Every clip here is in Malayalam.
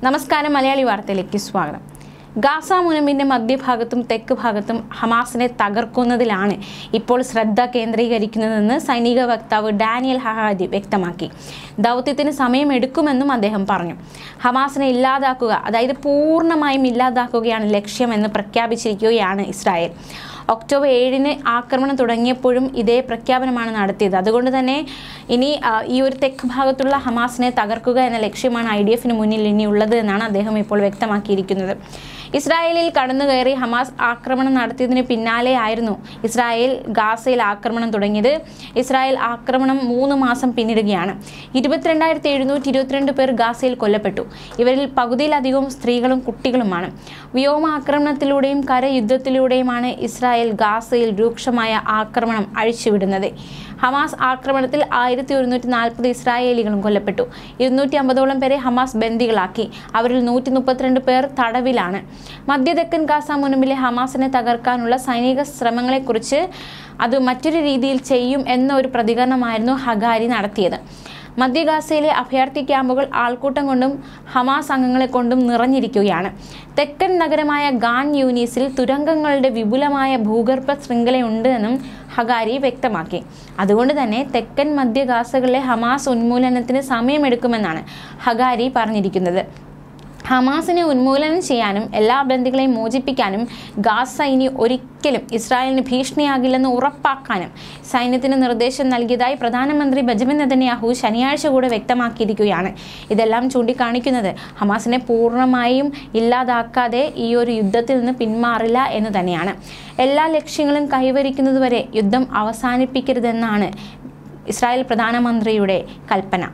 നമസ്കാരം മലയാളി വാർത്തയിലേക്ക് സ്വാഗതം ഗാസ മുനമ്പിന്റെ മധ്യഭാഗത്തും തെക്ക് ഭാഗത്തും ഹമാസിനെ തകർക്കുന്നതിലാണ് ഇപ്പോൾ ശ്രദ്ധ കേന്ദ്രീകരിക്കുന്നതെന്ന് സൈനിക വക്താവ് ഡാനിയൽ ഹഹാദി വ്യക്തമാക്കി ദൗത്യത്തിന് സമയമെടുക്കുമെന്നും അദ്ദേഹം പറഞ്ഞു ഹമാസിനെ ഇല്ലാതാക്കുക അതായത് പൂർണ്ണമായും ഇല്ലാതാക്കുകയാണ് ലക്ഷ്യമെന്ന് പ്രഖ്യാപിച്ചിരിക്കുകയാണ് ഇസ്രായേൽ ഒക്ടോബർ ഏഴിന് ആക്രമണം തുടങ്ങിയപ്പോഴും ഇതേ പ്രഖ്യാപനമാണ് നടത്തിയത് അതുകൊണ്ട് തന്നെ ഇനി ആ, ഈ ഒരു തെക്ക് ഭാഗത്തുള്ള ഹമാസിനെ തകർക്കുക എന്ന ലക്ഷ്യമാണ് ഐ ഡി എഫിന് മുന്നിൽ ഇനിയുള്ളത് എന്നാണ് അദ്ദേഹം ഇപ്പോൾ വ്യക്തമാക്കിയിരിക്കുന്നത് ഇസ്രായേലിൽ കടന്നു കയറി ഹമാസ് ആക്രമണം നടത്തിയതിന് പിന്നാലെ ആയിരുന്നു ഇസ്രായേൽ ഗാസയിൽ ആക്രമണം തുടങ്ങിയത് ഇസ്രായേൽ ആക്രമണം മൂന്ന് മാസം പിന്നിടുകയാണ് ഇരുപത്തിരണ്ടായിരത്തി എഴുന്നൂറ്റി ഇരുപത്തിരണ്ട് പേർ ഗാസയിൽ കൊല്ലപ്പെട്ടു ഇവരിൽ പകുതിയിലധികവും സ്ത്രീകളും കുട്ടികളുമാണ് വ്യോമാക്രമണത്തിലൂടെയും കരയുദ്ധത്തിലൂടെയുമാണ് ഇസ്രായേൽ ഗാസയിൽ രൂക്ഷമായ ആക്രമണം അഴിച്ചുവിടുന്നത് ഹമാസ് ആക്രമണത്തിൽ ആയിരത്തി ഒരുന്നൂറ്റി നാൽപ്പത് ഇസ്രായേലികളും കൊല്ലപ്പെട്ടു ഇരുന്നൂറ്റി അമ്പതോളം പേരെ ഹമാസ് ബന്ദികളാക്കി അവരിൽ നൂറ്റി മുപ്പത്തിരണ്ട് പേർ തടവിലാണ് മധ്യതെക്കൻ ഗാസ മുനമ്പിലെ ഹമാസിനെ തകർക്കാനുള്ള സൈനിക ശ്രമങ്ങളെക്കുറിച്ച് അത് മറ്റൊരു രീതിയിൽ ചെയ്യും എന്ന ഒരു പ്രതികരണമായിരുന്നു ഹഗാരി നടത്തിയത് മധ്യ ഗാസയിലെ അഭയാർത്ഥി ക്യാമ്പുകൾ ആൾക്കൂട്ടം കൊണ്ടും ഹമാസ് അംഗങ്ങളെ കൊണ്ടും നിറഞ്ഞിരിക്കുകയാണ് തെക്കൻ നഗരമായ ഗാൻ യൂനീസിൽ തുരങ്കങ്ങളുടെ വിപുലമായ ഭൂഗർഭ ശൃംഖലയുണ്ട് എന്നും ഹഗാരി വ്യക്തമാക്കി അതുകൊണ്ട് തന്നെ തെക്കൻ മധ്യ ഗാസകളിലെ ഹമാസ് ഉന്മൂലനത്തിന് സമയമെടുക്കുമെന്നാണ് ഹഗാരി പറഞ്ഞിരിക്കുന്നത് ഹമാസിനെ ഉന്മൂലനം ചെയ്യാനും എല്ലാ ബന്ദികളെയും മോചിപ്പിക്കാനും ഗാസ ഇനി ഒരിക്കലും ഇസ്രായേലിന് ഭീഷണിയാകില്ലെന്ന് ഉറപ്പാക്കാനും സൈന്യത്തിന് നിർദ്ദേശം നൽകിയതായി പ്രധാനമന്ത്രി ബെഞ്ചമിൻ നെതന്യാഹു ശനിയാഴ്ച കൂടെ വ്യക്തമാക്കിയിരിക്കുകയാണ് ഇതെല്ലാം ചൂണ്ടിക്കാണിക്കുന്നത് ഹമാസിനെ പൂർണ്ണമായും ഇല്ലാതാക്കാതെ ഈ ഒരു യുദ്ധത്തിൽ നിന്ന് പിന്മാറില്ല എന്ന് തന്നെയാണ് എല്ലാ ലക്ഷ്യങ്ങളും കൈവരിക്കുന്നതുവരെ യുദ്ധം അവസാനിപ്പിക്കരുതെന്നാണ് ഇസ്രായേൽ പ്രധാനമന്ത്രിയുടെ കൽപ്പന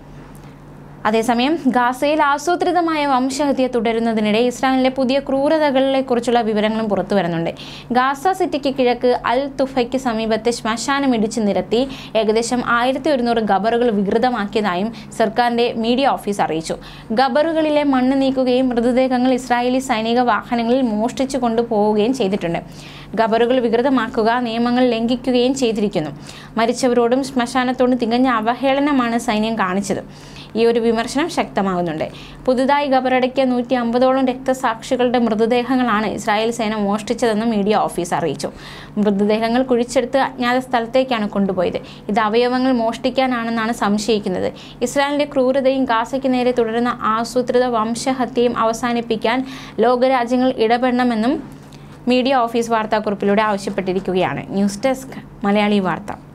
അതേസമയം ഗാസയിൽ ആസൂത്രിതമായ വംശഹത്യ തുടരുന്നതിനിടെ ഇസ്രായേലിലെ പുതിയ ക്രൂരതകളെക്കുറിച്ചുള്ള വിവരങ്ങളും പുറത്തു വരുന്നുണ്ട് ഗാസ സിറ്റിക്ക് കിഴക്ക് അൽ തുഫയ്ക്ക് സമീപത്തെ ശ്മശാനം ഇടിച്ചു നിരത്തി ഏകദേശം ആയിരത്തി ഒരുന്നൂറ് ഗബറുകൾ വികൃതമാക്കിയതായും സർക്കാരിന്റെ മീഡിയ ഓഫീസ് അറിയിച്ചു ഗബറുകളിലെ മണ്ണ് നീക്കുകയും മൃതദേഹങ്ങൾ ഇസ്രായേലി സൈനിക വാഹനങ്ങളിൽ മോഷ്ടിച്ചു കൊണ്ടുപോവുകയും ചെയ്തിട്ടുണ്ട് ഗബറുകൾ വികൃതമാക്കുക നിയമങ്ങൾ ലംഘിക്കുകയും ചെയ്തിരിക്കുന്നു മരിച്ചവരോടും ശ്മശാനത്തോടും തികഞ്ഞ അവഹേളനമാണ് സൈന്യം കാണിച്ചത് ഈ ഒരു വിമർശനം ശക്തമാകുന്നുണ്ട് പുതുതായി ഖബറടക്കിയ നൂറ്റി അമ്പതോളം രക്തസാക്ഷികളുടെ മൃതദേഹങ്ങളാണ് ഇസ്രായേൽ സേന മോഷ്ടിച്ചതെന്ന് മീഡിയ ഓഫീസ് അറിയിച്ചു മൃതദേഹങ്ങൾ കുഴിച്ചെടുത്ത് അജ്ഞാത സ്ഥലത്തേക്കാണ് കൊണ്ടുപോയത് ഇത് അവയവങ്ങൾ മോഷ്ടിക്കാനാണെന്നാണ് സംശയിക്കുന്നത് ഇസ്രായേലിന്റെ ക്രൂരതയും ഗാസയ്ക്ക് നേരെ തുടരുന്ന ആസൂത്രിത വംശഹത്യയും അവസാനിപ്പിക്കാൻ ലോകരാജ്യങ്ങൾ ഇടപെടണമെന്നും മീഡിയ ഓഫീസ് വാർത്താക്കുറിപ്പിലൂടെ ആവശ്യപ്പെട്ടിരിക്കുകയാണ് ന്യൂസ് ഡെസ്ക് മലയാളി വാർത്ത